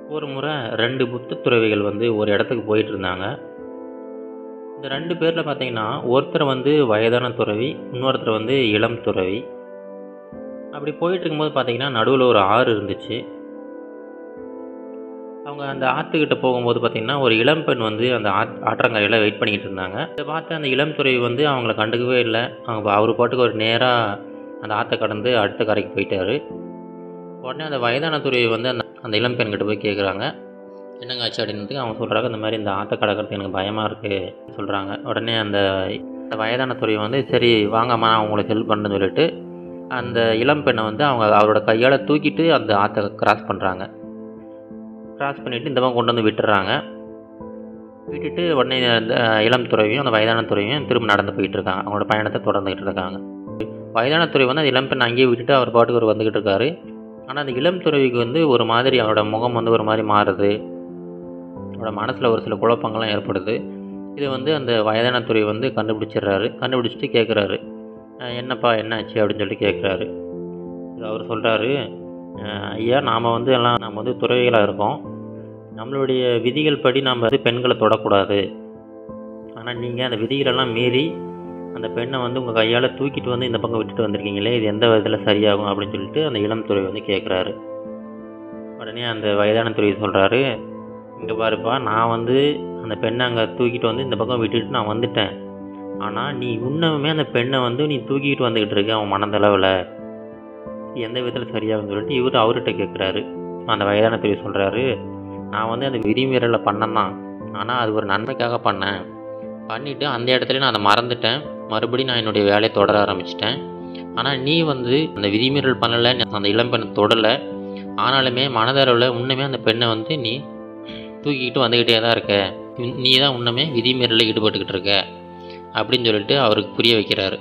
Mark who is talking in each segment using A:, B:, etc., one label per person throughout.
A: ஒரு முறை ரெண்டு புத்த துறவிகள் வந்து ஒரு இடத்துக்கு போயிட்டு இருந்தாங்க இந்த ரெண்டு பேரில் பார்த்தீங்கன்னா ஒருத்தர் வந்து வயதான துறவி இன்னொருத்தர் வந்து இளம் துறவி அப்படி போயிட்டு இருக்கும்போது பார்த்தீங்கன்னா நடுவில் ஒரு ஆறு இருந்துச்சு அவங்க அந்த ஆற்றுக்கிட்ட போகும்போது பார்த்தீங்கன்னா ஒரு இளம் பெண் வந்து அந்த ஆத் ஆற்றங்கரையில் வெயிட் பண்ணிக்கிட்டு இருந்தாங்க இதை பார்த்து அந்த இளம் துறவி வந்து அவங்கள கண்டுக்கவே இல்லை அவங்க அவர் பாட்டுக்கு ஒரு நேராக அந்த ஆற்றை கடந்து அடுத்த கரைக்கு போயிட்டாரு உடனே அந்த வயதான துறவி வந்து அந்த அந்த இளம் பெண்கிட்ட போய் கேட்குறாங்க என்னங்க ஆச்சு அப்படின்னு அவங்க சொல்கிறாங்க இந்த மாதிரி இந்த ஆற்றை கடக்கிறது எனக்கு பயமாக இருக்குது சொல்கிறாங்க உடனே அந்த அந்த வயதான துறவி வந்து சரி வாங்கம்மா நான் உங்களுக்கு ஹெல்ப் பண்ணுறேன்னு சொல்லிட்டு அந்த இளம் பெண்ணை வந்து அவங்க அவரோட கையால் தூக்கிட்டு அந்த ஆற்றை கிராஸ் பண்ணுறாங்க கிராஸ் பண்ணிவிட்டு இந்த பக்கம் கொண்டு வந்து விட்டுறாங்க விட்டுட்டு உடனே அந்த இளம் துறவியும் அந்த வயதான துறவியும் திரும்ப நடந்து போயிட்டு இருக்காங்க அவங்களோட பயணத்தை தொடர்ந்துகிட்டு இருக்காங்க வயதான துறவி வந்து அந்த இளம் பெண்ணை அங்கேயே விட்டுட்டு அவர் பாட்டுக்கு ஒரு வந்துக்கிட்டு இருக்காரு ஆனால் அந்த இளம் துறவிக்கு வந்து ஒரு மாதிரி அவரோட முகம் வந்து ஒரு மாதிரி மாறுது அவரோட மனசில் ஒரு சில குழப்பங்கள்லாம் ஏற்படுது இதை வந்து அந்த வயதான துறவி வந்து கண்டுபிடிச்சிடுறாரு கண்டுபிடிச்சிட்டு கேட்குறாரு என்னப்பா என்னாச்சு அப்படின்னு சொல்லி கேட்குறாரு அவர் சொல்கிறாரு ஐயா நாம் வந்து எல்லாம் நம்ம வந்து துறவிகளாக இருக்கோம் நம்மளுடைய விதிகள் படி நம்ம வந்து பெண்களை தொடக்கூடாது ஆனால் நீங்கள் அந்த விதிகளெல்லாம் மீறி அந்த பெண்ணை வந்து உங்கள் கையால் தூக்கிட்டு வந்து இந்த பக்கம் விட்டுட்டு வந்திருக்கீங்களே இது எந்த விதத்தில் சரியாகும் அப்படின்னு சொல்லிட்டு அந்த இளம் துறவி வந்து கேட்குறாரு உடனே அந்த வயதான துறவி சொல்கிறாரு இங்கே பாருப்பா நான் வந்து அந்த பெண்ணை அங்கே தூக்கிட்டு வந்து இந்த பக்கம் விட்டுட்டு நான் வந்துட்டேன் ஆனால் நீ இன்னமுமே அந்த பெண்ணை வந்து நீ தூக்கிட்டு வந்துக்கிட்டு இருக்க அவன் மனதளவில் எந்த விதத்தில் சரியாகும்னு சொல்லிட்டு இவர் அவர்கிட்ட கேட்குறாரு அந்த வயதான துறவி சொல்கிறாரு நான் வந்து அந்த விதிமீறலை பண்ணேன் தான் ஆனால் அது ஒரு நன்மைக்காக பண்ணேன் பண்ணிவிட்டு அந்த இடத்துல நான் அதை மறந்துட்டேன் மறுபடியும் நான் என்னுடைய வேலையை தொடர ஆரம்பிச்சிட்டேன் ஆனால் நீ வந்து அந்த விதிமீறல் பண்ணலை அந்த இளம்பெண்ணை தொடலை ஆனாலுமே மனதளவில் இன்னுமே அந்த பெண்ணை வந்து நீ தூக்கிக்கிட்டு வந்துக்கிட்டே தான் இருக்க நீ தான் இன்னுமே விதிமீறலில் ஈடுபட்டுக்கிட்டு இருக்க அப்படின்னு சொல்லிட்டு அவருக்கு புரிய வைக்கிறாரு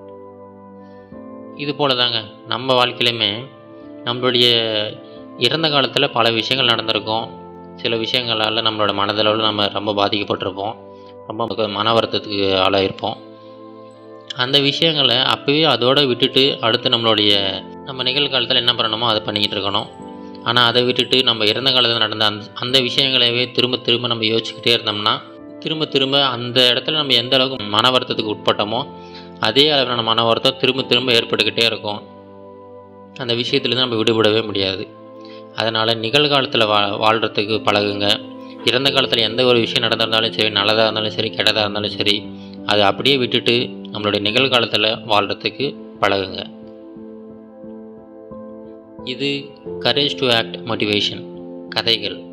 A: இது போல தாங்க நம்ம வாழ்க்கையிலுமே நம்மளுடைய இறந்த காலத்தில் பல விஷயங்கள் நடந்திருக்கும் சில விஷயங்களால் நம்மளோட மனதளவில் நம்ம ரொம்ப பாதிக்கப்பட்டிருப்போம் ரொம்ப மன வருத்தத்துக்கு ஆளாயிருப்போம் அந்த விஷயங்களை அப்போவே அதோடு விட்டுட்டு அடுத்து நம்மளுடைய நம்ம நிகழ்காலத்தில் என்ன பண்ணணுமோ அதை பண்ணிக்கிட்டு இருக்கணும் ஆனால் அதை விட்டுட்டு நம்ம இறந்த காலத்தில் நடந்த அந்த அந்த விஷயங்களவே திரும்ப திரும்ப நம்ம யோசிச்சுக்கிட்டே இருந்தோம்னா திரும்ப திரும்ப அந்த இடத்துல நம்ம எந்த அளவுக்கு மன வருத்தத்துக்கு உட்பட்டோமோ அதே அளவிலான மன வருத்தம் திரும்ப திரும்ப ஏற்பட்டுக்கிட்டே இருக்கும் அந்த விஷயத்துலேருந்து நம்ம விடுபடவே முடியாது அதனால் நிகழ்காலத்தில் வா வாழ்கிறதுக்கு பழகுங்க இறந்த காலத்தில் எந்த ஒரு விஷயம் நடந்திருந்தாலும் சரி நல்லதாக இருந்தாலும் சரி கெட்டதாக இருந்தாலும் சரி அதை அப்படியே விட்டுட்டு நம்மளுடைய நிகழ்காலத்தில் வாழ்கிறதுக்கு பழகுங்க இது கரேஜ் டு ஆக்ட் மோட்டிவேஷன் கதைகள்